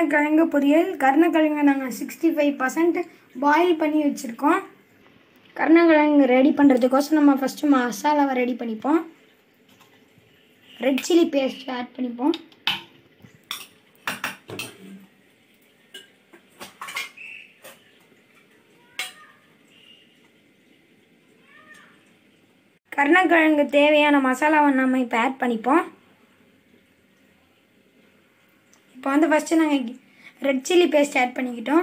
கருணக்கிழங்கு பொரியல் கருணக்கிழங்கு நாங்கள் சிக்ஸ்டி ஃபைவ் பர்சன்ட் பாயில் பண்ணி வச்சுருக்கோம் கருணக்கிழங்கு ரெடி பண்ணுறதுக்கோசம் நம்ம ஃபஸ்ட்டு மசாலாவை ரெடி பண்ணிப்போம் ரெட் சில்லி பேஸ்ட் ஆட் பண்ணிப்போம் கருணக்கிழங்கு தேவையான மசாலாவை நம்ம இப்போ ஆட் பண்ணிப்போம் இப்போ வந்து ஃபஸ்ட்டு நாங்கள் ரெட் சில்லி பேஸ்ட் ஆட் பண்ணிக்கிட்டோம்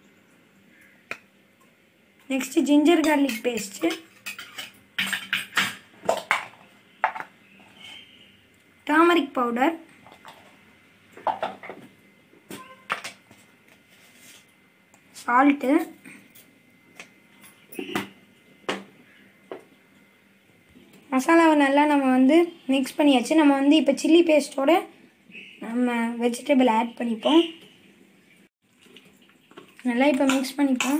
next ginger garlic paste turmeric powder salt மசாலாவை நல்லா நம்ம வந்து மிக்ஸ் பண்ணியாச்சு நம்ம வந்து இப்போ சில்லி பேஸ்ட்டோட நம்ம வெஜிடபிள் ஆட் பண்ணிப்போம் நல்லா இப்போ மிக்ஸ் பண்ணிப்போம்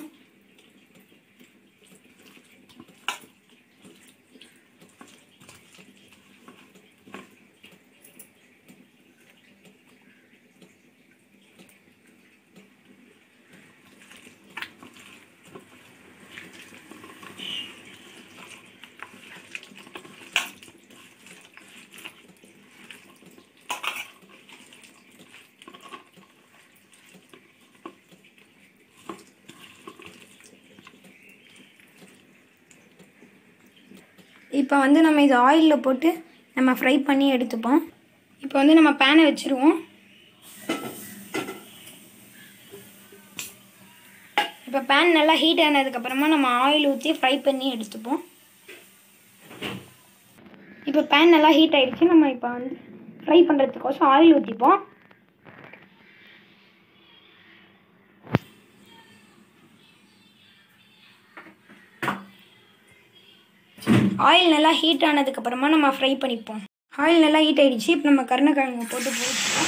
இப்போ வந்து நம்ம இது ஆயிலில் போட்டு நம்ம ஃப்ரை பண்ணி எடுத்துப்போம் இப்போ வந்து நம்ம பேனை வச்சுருவோம் இப்போ பேன் நல்லா ஹீட் ஆனதுக்கப்புறமா நம்ம ஆயில் ஊற்றி ஃப்ரை பண்ணி எடுத்துப்போம் இப்போ பேன் நல்லா ஹீட் ஆயிடுச்சு நம்ம இப்போ வந்து ஃப்ரை பண்ணுறதுக்கோசம் ஆயில் ஊற்றிப்போம் ஆயில் நல்லா ஹீட் ஆனதுக்கப்புறமா நம்ம ஃப்ரை பண்ணிப்போம் ஆயில் நல்லா ஹீட் ஆயிடுச்சு இப்போ நம்ம கருணக்கிழங்கு போட்டு போட்டுப்போம்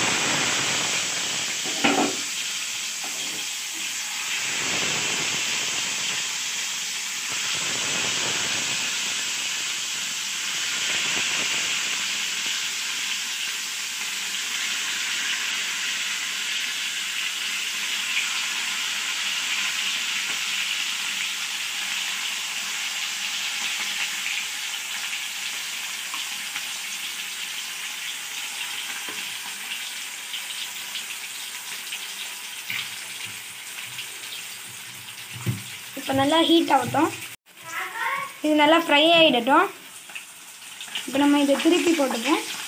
இப்போ நல்லா ஹீட் ஆகட்டும் இது நல்லா ஃப்ரை ஆகிடட்டும் இப்போ நம்ம இதை திருப்பி போட்டுப்போம்